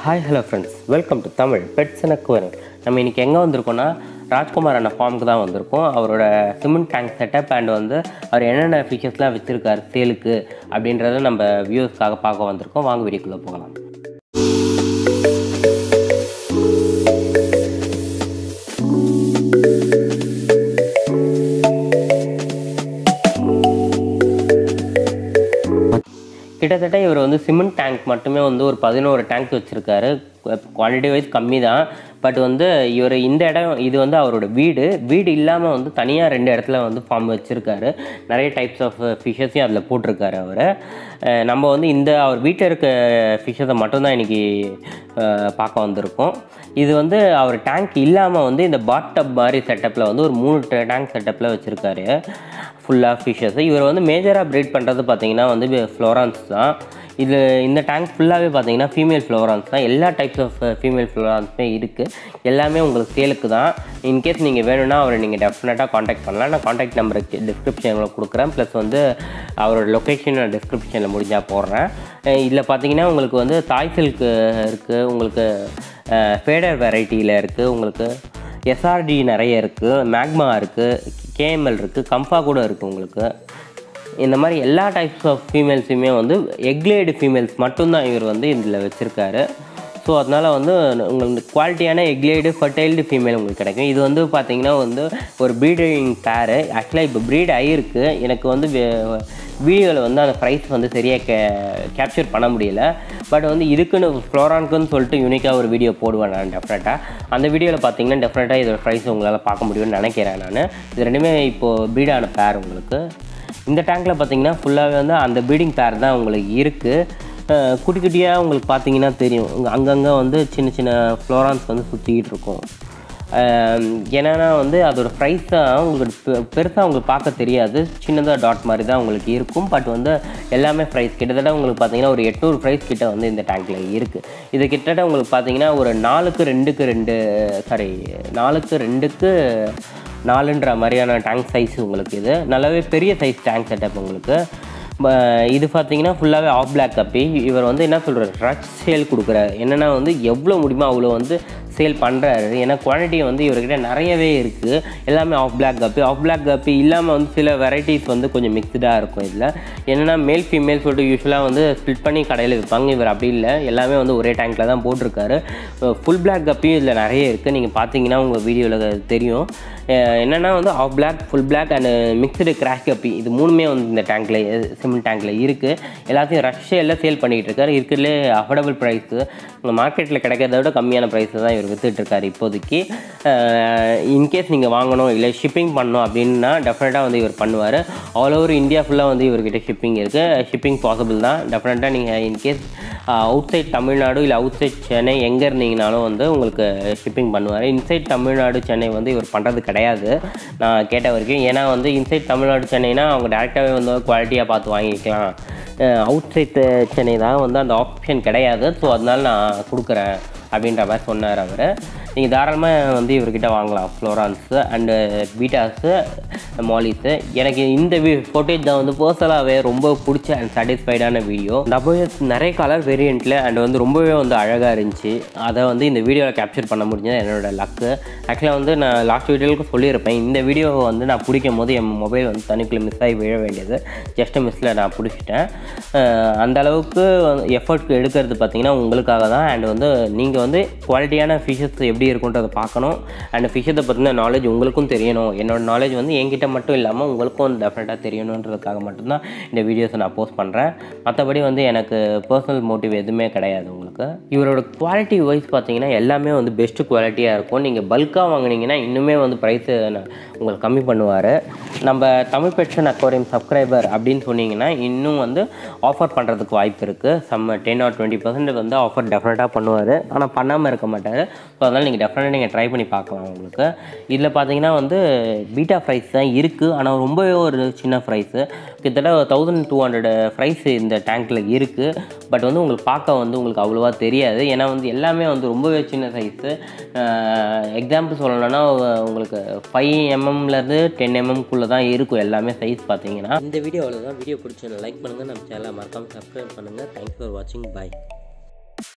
hi hello friends welcome to Tamil pets எனக்கு வரும் நம்ம இன்றைக்கி எங்கே வந்திருக்கோம்னா ராஜ்குமார் அண்ணா ஃபார்முக்கு தான் வந்திருக்கோம் அவரோட சிமெண்ட் டேங்க் செட்டப் அண்ட் வந்து அவர் என்னென்ன ஃபிஷஸ்லாம் வச்சுருக்காரு சேலுக்கு அப்படின்றத நம்ம வியூஸ்க்காக பார்க்க வந்திருக்கோம் வாங்க வீடியோக்குள்ளே போகலாம் கிட்டத்தட்ட இவர் வந்து சிமெண்ட் டேங்க் மட்டுமே வந்து ஒரு பதினோரு டேங்க் வச்சுருக்காரு குவாலிட்டி வைஸ் கம்மி தான் பட் வந்து இவர் இந்த இடம் இது வந்து அவரோட வீடு வீடு இல்லாமல் வந்து தனியாக ரெண்டு இடத்துல வந்து ஃபார்ம் வச்சுருக்காரு நிறைய டைப்ஸ் ஆஃப் ஃபிஷ்ஷஸையும் அதில் போட்டிருக்காரு அவர் நம்ம வந்து இந்த அவர் வீட்டில் இருக்க ஃபிஷ்ஷஸை மட்டும்தான் இன்றைக்கி பார்க்க வந்திருக்கோம் இது வந்து அவர் டேங்க் இல்லாமல் வந்து இந்த பாத் டப் மாதிரி செட்டப்பில் வந்து ஒரு மூணு டேங்க் செட்டப்பில் வச்சுருக்காரு ஃபுல்லாக ஃபிஷ்ஷஸ் இவர் வந்து மேஜராக ப்ரீட் பண்ணுறது பார்த்தீங்கன்னா வந்து ஃப்ளோரான்ஸ் தான் இது இந்த டேங்க் ஃபுல்லாகவே பார்த்தீங்கன்னா ஃபீமேல் ஃப்ளோரான்ஸ் தான் எல்லா டைப்ஸ் ஆஃப் ஃபீமேல் ஃப்ளோரான்ஸுமே இருக்குது எல்லாமே உங்களுக்கு சேலுக்கு தான் இன்கேஸ் நீங்கள் வேணும்னா அவரை நீங்கள் டெஃபினட்டாக காண்டாக்ட் பண்ணலாம் நான் காண்டாக்ட் நம்பருக்கு டிஸ்கிரிப்ஷனில் கொடுக்குறேன் ப்ளஸ் வந்து அவரோட லொக்கேஷன் நான் டிஸ்கிரிப்ஷனில் முடிஞ்சால் போடுறேன் இதில் பார்த்தீங்கன்னா உங்களுக்கு வந்து தாய் சில்க்கு இருக்குது உங்களுக்கு ஃபேடர் வெரைட்டியில் இருக்குது உங்களுக்கு எஸ்ஆர்டி நிறைய இருக்குது மேக்மா இருக்குது கேஎம்எல் இருக்குது கம்ஃபா கூட இருக்குது உங்களுக்கு இந்த மாதிரி எல்லா டைப்ஸ் ஆஃப் ஃபீமேல்ஸுமே வந்து எக்லேடு ஃபீமேல்ஸ் மட்டும்தான் இவர் வந்து இதில் வச்சுருக்காரு ஸோ அதனால் வந்து உங்களுக்கு குவாலிட்டியான எக்லேடு ஃபர்டைல்டு ஃபீமேல் உங்களுக்கு கிடைக்கும் இது வந்து பார்த்திங்கன்னா வந்து ஒரு ப்ரீடிங் பேரு ஆக்சுவலாக இப்போ ப்ரீட் ஆகிருக்கு எனக்கு வந்து வீடியோவில் வந்து அந்த ப்ரைஸ் வந்து சரியாக கே கேப்சர் பண்ண முடியல பட் வந்து இதுக்குன்னு ஃப்ளோரான்க்குன்னு சொல்லிட்டு யூனிக்காக ஒரு வீடியோ போடுவேன் நான் டெஃபினட்டாக அந்த வீடியோவில் பார்த்தீங்கன்னா டெஃபினட்டாக இதோட ப்ரைஸ் உங்களால் பார்க்க முடியும்னு நினைக்கிறேன் நான் இது ரெண்டுமே இப்போது ப்ரீடான பேர் உங்களுக்கு இந்த டேங்க்கில் பார்த்தீங்கன்னா ஃபுல்லாகவே வந்து அந்த ப்ரீடிங் பேர் தான் உங்களுக்கு இருக்குது குட்டி குட்டியாக உங்களுக்கு பார்த்தீங்கன்னா தெரியும் அங்கங்கே வந்து சின்ன சின்ன ஃப்ளோரான்ஸ் வந்து சுற்றிக்கிட்டு இருக்கும் ஏன்னா வந்து அதோட ப்ரைஸ் தான் உங்களுக்கு பெருசாக உங்களுக்கு பார்க்க தெரியாது சின்னதாக டாட் மாதிரி தான் உங்களுக்கு இருக்கும் பட் வந்து எல்லாமே ப்ரைஸ் கிட்டத்தட்ட உங்களுக்கு பார்த்தீங்கன்னா ஒரு எட்நூறு ப்ரைஸ் கிட்ட வந்து இந்த டேங்க்கில் இருக்குது இது கிட்டத்தட்ட உங்களுக்கு பார்த்தீங்கன்னா ஒரு நாலுக்கு ரெண்டுக்கு ரெண்டு சாரி நாலுக்கு ரெண்டுக்கு நாலுன்ற மாதிரியான டேங்க் சைஸ் உங்களுக்கு இது நல்லாவே பெரிய சைஸ் டேங்க் செட்டப் உங்களுக்கு இது பார்த்தீங்கன்னா ஃபுல்லாகவே ஆஃப் பிளாக் கப்பி இவர் வந்து என்ன சொல்கிறார் ரச் சேல் கொடுக்குறாரு என்னென்னா வந்து எவ்வளோ முடியுமோ அவ்வளோ வந்து சேல் பண்ணுறாரு ஏன்னா குவாலிட்டி வந்து இவர்கிட்ட நிறையவே இருக்குது எல்லாமே off black guppy off black guppy இல்லாமல் வந்து சில வெரைட்டிஸ் வந்து கொஞ்சம் மிக்ஸ்டாக இருக்கும் இதில் என்னென்னா மேல் ஃபீமேல் சொல்லிட்டு யூஸ்வலாக வந்து ஸ்ப்ளிட் பண்ணி கடையில் விற்பாங்க இவர் அப்படி இல்லை எல்லாமே வந்து ஒரே டேங்க்கில் தான் போட்டிருக்காரு ஃபுல் பிளாக் கப்பியும் இதில் நிறைய இருக்குது நீங்கள் பார்த்தீங்கன்னா உங்கள் வீடியோவில் தெரியும் என்னென்னா வந்து off black full black and mixed grass guppy இது மூணுமே வந்து இந்த டேங்க்கில் சிமெண்ட் டேங்க்கில் இருக்குது எல்லாத்தையும் ரஷ்ஷே எல்லாம் சேல் பண்ணிக்கிட்டு இருக்காரு இருக்கிறதுலே அஃபோர்டபுள் ப்ரைஸு உங்கள் மார்க்கெட்டில் கிடைக்கிறத விட கம்மியான ப்ரைஸு தான் இவர் விற்றுட்ருக்காரு இப்போதைக்கு இன்கேஸ் நீங்கள் வாங்கணும் இல்லை ஷிப்பிங் பண்ணணும் அப்படின்னா டெஃபினட்டாக வந்து இவர் பண்ணுவார் ஆல் ஓவர் இந்தியா ஃபுல்லாக வந்து இவர்கிட்ட ஷிப்பிங் இருக்குது ஷிப்பிங் பாசிபிள் தான் டெஃபினட்டாக நீங்கள் இன்கேஸ் அவுட் சைட் தமிழ்நாடு இல்லை அவுட் சைட் சென்னை எங்கே இருந்தீங்கனாலும் வந்து உங்களுக்கு ஷிப்பிங் பண்ணுவார் இன்சைட் தமிழ்நாடு சென்னை வந்து இவர் பண்ணுறது கிடையாது நான் கேட்ட வரைக்கும் ஏன்னா வந்து இன்சைட் தமிழ்நாடு சென்னைனா அவங்க டேரெக்டாகவே வந்து குவாலிட்டியாக பார்த்து வாங்கிக்கலாம் அவுட் சைட் சென்னை தான் வந்து அந்த ஆப்ஷன் கிடையாது ஸோ அதனால நான் கொடுக்குறேன் அப்படின்ற மாதிரி சொன்னார் அவர் நீங்கள் தாராளமாக வந்து இவர்கிட்ட வாங்கலாம் ஃப்ளோரான்ஸு அண்டு பீட்டாஸு மாலிஸு எனக்கு இந்த வீ ஃபோட்டேஜ் தான் வந்து பர்சனலாகவே ரொம்ப பிடிச்ச அண்ட் சாட்டிஸ்ஃபைடான வீடியோ டபுள்எஸ் நிறைய கலர் வேரியண்ட்டில் அண்ட் வந்து ரொம்பவே வந்து அழகாக இருந்துச்சு அதை வந்து இந்த வீடியோவில் கேப்சர் பண்ண முடிஞ்சது என்னோட லக்கு ஆக்சுவலாக வந்து நான் லாஸ்ட் வீடியோவுக்கு சொல்லியிருப்பேன் இந்த வீடியோவை வந்து நான் பிடிக்கும் போது என் மொபைல் வந்து தனிக்குள்ளே மிஸ் ஆகி விழ வேண்டியது ஜஸ்ட் மிஸ்ஸில் நான் பிடிச்சிட்டேன் அந்த அளவுக்கு எஃபர்ட் எடுக்கிறது பார்த்தீங்கன்னா உங்களுக்காக தான் அண்ட் வந்து நீங்கள் வந்து குவாலிட்டியான ஃபிஷஸ் எப்படி இருக்குன்றதை பார்க்கணும் அண்ட் ஃபிஷ்ஷத்தை பற்றின நாலேஜ் உங்களுக்கும் தெரியணும் என்னோட நாலேஜ் வந்து என்கிட்ட மட்டும் இல்லாமல் உங்களுக்கும் டெஃபினட்டாக தெரியணுன்றதுக்காக மட்டும்தான் இந்த வீடியோஸை நான் போஸ்ட் பண்ணுறேன் மற்றபடி வந்து எனக்கு பர்சனல் மோட்டிவ் எதுவுமே கிடையாது உங்களுக்கு இவரோட குவாலிட்டி வைஸ் பார்த்தீங்கன்னா எல்லாமே வந்து பெஸ்ட்டு குவாலிட்டியாக இருக்கும் நீங்கள் பல்காக வாங்கினீங்கன்னா இன்னுமே வந்து ப்ரைஸு உங்களுக்கு கம்மி பண்ணுவார் நம்ம தமிழ் பெட்ஷன் அக்வாரியம் சப்ஸ்கிரைபர் அப்படின்னு சொன்னீங்கன்னா இன்னும் வந்து ஆஃபர் பண்ணுறதுக்கு வாய்ப்பு இருக்குது சம்ம டென் ஆர் டுவெண்ட்டி பர்சன்ட் வந்து ஆஃபர் டெஃபினட்டாக பண்ணுவார் ஆனால் பண்ணாமல் இருக்க மாட்டார் ஸோ அதனால் நீங்கள் டெஃபினட்டாக நீங்கள் ட்ரை பண்ணி பார்க்கலாம் உங்களுக்கு இதில் பார்த்தீங்கன்னா வந்து பீட்டா ப்ரைஸ் தான் இருக்குது ஆனால் ரொம்பவே ஒரு சின்ன ப்ரைஸு கிட்டத்தட்ட தௌசண்ட் டூ ஹண்ட்ரட் ப்ரைஸ் இந்த டேங்க்கில் இருக்குது பட் வந்து உங்களுக்கு பார்க்க வந்து உங்களுக்கு அவ்வளோவா தெரியாது ஏன்னா வந்து எல்லாமே வந்து ரொம்பவே சின்ன சைஸு எக்ஸாம்பிள் சொல்லணும்னா உங்களுக்கு ஃபைவ் எம்எம்லேருந்து டென் எம்எம்குள்ளே தான் இருக்கும் எல்லாமே சைஸ் பார்த்தீங்கன்னா இந்த வீடியோ அவ்வளோதான் வீடியோ பிடிச்ச லைக் பண்ணுங்கள் நம்ம சேனலை மறக்காமல் சப்ஸ்கிரைப் பண்ணுங்கள் தேங்க்ஸ் ஃபார் வாட்சிங் பாய்